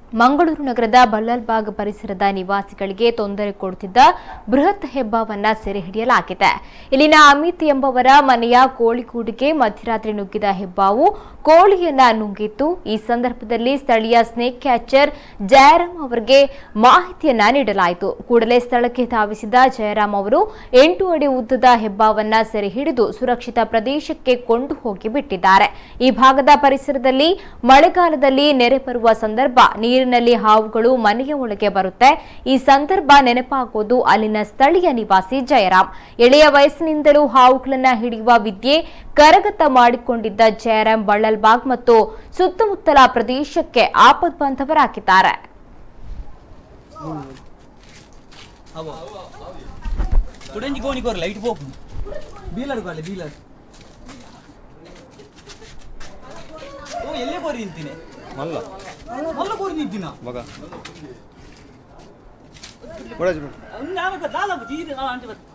ಮಂಗಳೂರು ನಗರದ ಬಲ್ಲಲ್ಬಾಗ್ ಪರಿಸರದ ನಿವಾಸಿಗಳಿಗೆ ತೊಂದರೆ ಕೊಡುತ್ತಿದ್ದ ಬೃಹತ್ ಹೆಬ್ಬಾವನ್ನ ಸೆರೆ ಹಿಡಿಯಲಾಗಿದೆ ಇಲ್ಲಿನ ಅಮಿತ್ ಎಂಬವರ ಮನೆಯ ಕೋಳಿಗೂಡಿಗೆ ಮಧ್ಯರಾತ್ರಿ ನುಗ್ಗಿದ ಹೆಬ್ಬಾವು ಕೋಳಿಯನ್ನ ನುಂಗಿತ್ತು ಈ ಸಂದರ್ಭದಲ್ಲಿ ಸ್ಥಳೀಯ ಸ್ನೇಕ್ ಕ್ಯಾಚರ್ ಜಯರಾಮ್ ಅವರಿಗೆ ಮಾಹಿತಿಯನ್ನ ನೀಡಲಾಯಿತು ಕೂಡಲೇ ಸ್ಥಳಕ್ಕೆ ಧಾವಿಸಿದ ಜಯರಾಮ್ ಅವರು ಎಂಟು ಅಡಿ ಉದ್ದದ ಹೆಬ್ಬಾವನ್ನ ಸೆರೆ ಹಿಡಿದು ಸುರಕ್ಷಿತ ಪ್ರದೇಶಕ್ಕೆ ಕೊಂಡು ಹೋಗಿ ಬಿಟ್ಟಿದ್ದಾರೆ ಈ ಭಾಗದ ಪರಿಸರದಲ್ಲಿ ಮಳೆಗಾಲದಲ್ಲಿ ನೆರೆ ಬರುವ ಸಂದರ್ಭ ನೀರಿನಲ್ಲಿ ಹಾವುಗಳು ಮನೆಯ ಒಳಗೆ ಬರುತ್ತೆ ಈ ಸಂದರ್ಭ ನೆನಪಾಗೋದು ಅಲ್ಲಿನ ಸ್ಥಳೀಯ ನಿವಾಸಿ ಜಯರಾಮ್ ಎಳೆಯ ವಯಸ್ಸಿನಿಂದಲೂ ಹಾವುಗಳನ್ನ ಹಿಡಿಯುವ ವಿದ್ಯೆ ಕರಗತ ಮಾಡಿಕೊಂಡಿದ್ದ ಜಯರಾಮ್ ಬಳ್ಳಲ್ಬಾಗ್ ಮತ್ತು ಸುತ್ತಮುತ್ತಲ ಪ್ರದೇಶಕ್ಕೆ ಆಪದ್ಬಾಂಧವರಾಗಿದ್ದಾರೆ ಅವ ತುಡಂಜಿ ಗೋಣಿ ಕೋರ್ ಲೈಟ್ ಪೋಪು ಬೀಲರ್ ಕಾಲೆ ಬೀಲರ್ ಓ ಎಲ್ಲೇ ಕೋರಿ ನಿಂತೀನಿ ಮಲ್ಲ ಮಲ್ಲ ಕೋರಿ ನಿಂತಿನ ಮಗ ಬಡಾಜಿ ನಾನು ದಾದ ಜೀರಿ ಆ ಅಂಟಿ ಬತ್